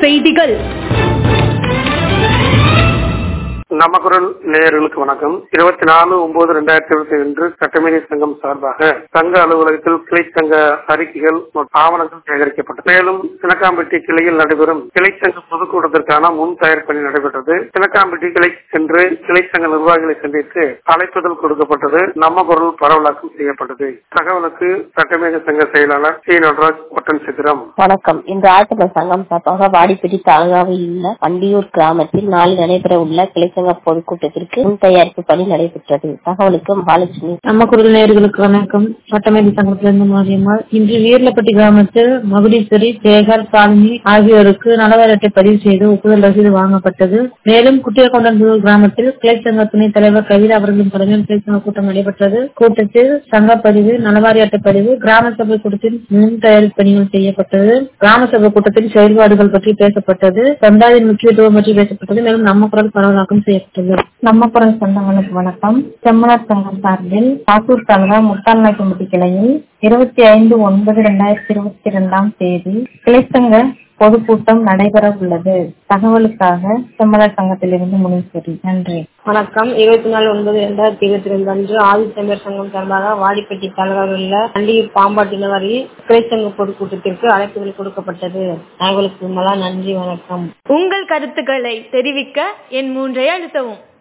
செய்திகள் நம்ம குரல் நேயர்களுக்கு வணக்கம் இருபத்தி நாலு ஒன்பது ரெண்டாயிரத்தி இருபத்தி ஒன்று சட்டமேதை சங்கம் சார்பாக சங்க அலுவலகத்தில் கிளை சங்க அறிக்கைகள் மற்றும் ஆவணங்கள் சேகரிக்கப்பட்டது மேலும் சினக்காம்பட்டி கிளையில் நடைபெறும் கிளை சங்க பொதுக்கூட்டத்திற்கான முன் தயார் பணி நடைபெற்றது சினக்காம்பட்டி கிளை சென்று கிளை சங்க நிர்வாகிகளை சந்தித்து அழைப்புதல் கொடுக்கப்பட்டது நம்ம குரல் பரவலாக்கம் செய்யப்பட்டது தகவலுக்கு சட்டமேதை சங்க செயலாளர் சி நடராஜ் ஒட்டன் சித்திரம் வணக்கம் இன்று ஆட்டுநர் சங்கம் சார்பாக வாடிப்பட்டி தாலுகாவில் உள்ள வண்டியூர் கிராமத்தில் நாளை நடைபெற உள்ள கிளைச்சங்க பொதுக்கூட்டத்திற்கு முன் தயாரிப்பு பணி நடைபெற்றது தகவலுக்கு மகாலட்சுமி நம்ம குரல் நேயர்களுக்கு வணக்கம் சட்டமேதை சங்கத்திலிருந்து மாரியம்மாள் இன்று வீரலப்பட்டி கிராமத்தில் மகுடீஸ்வரி சேகர் சாலினி ஆகியோருக்கு நலவாரி அட்டை பதிவு செய்து ஒப்புதல் ரசீது வாங்கப்பட்டது மேலும் குட்டியக்கொண்டன்புதூர் கிராமத்தில் கிளை சங்க துணைத் தலைவர் கவிதா அவர்களின் தலைமையில் கிளை சங்க கூட்டம் நடைபெற்றது கூட்டத்தில் சங்க பதிவு நலவாரி அட்டை பதிவு கிராம சபை கூட்டத்தில் முன் தயாரிப்பு பணிகள் செய்யப்பட்டது கிராம சபை கூட்டத்தில் செயல்பாடுகள் பற்றி பேசப்பட்டது சந்தாவின் முக்கியத்துவம் பற்றி பேசப்பட்டது மேலும் நம்ம குரல் பரவலாக்கம் செய்யப்பட்டது நம்ம குரல் சொந்தங்களுக்கு வணக்கம் செம்மலர் சங்கம் சார்பில் சாத்தூர் தாலுகா முத்தால்நாயக்கம்பட்டி கிளையில் இருபத்தி ஐந்து ஒன்பது இரண்டாயிரத்தி இருபத்தி இரண்டாம் தேதி கிளைச்சங்க பொதுக்கூட்டம் நடைபெற உள்ளது தகவலுக்காக செம்மலர் சங்கத்திலிருந்து முனீஸ்வரி நன்றி வணக்கம் இருபத்தி நாலு ஒன்பது இரண்டாயிரத்தி இருபத்தி ரெண்டு அன்று ஆதித்தமிழர் சங்கம் சார்பாக வாடிப்பட்டி தலைவர் உள்ள பண்டிகை பாம்பாட்டினவரி கிளைச்சங்க பொதுக்கூட்டத்திற்கு அழைப்புகள் கொடுக்கப்பட்டது தகவலுக்கு மலா நன்றி வணக்கம் உங்கள் கருத்துக்களை தெரிவிக்க என் மூன்றை அழுத்தவும்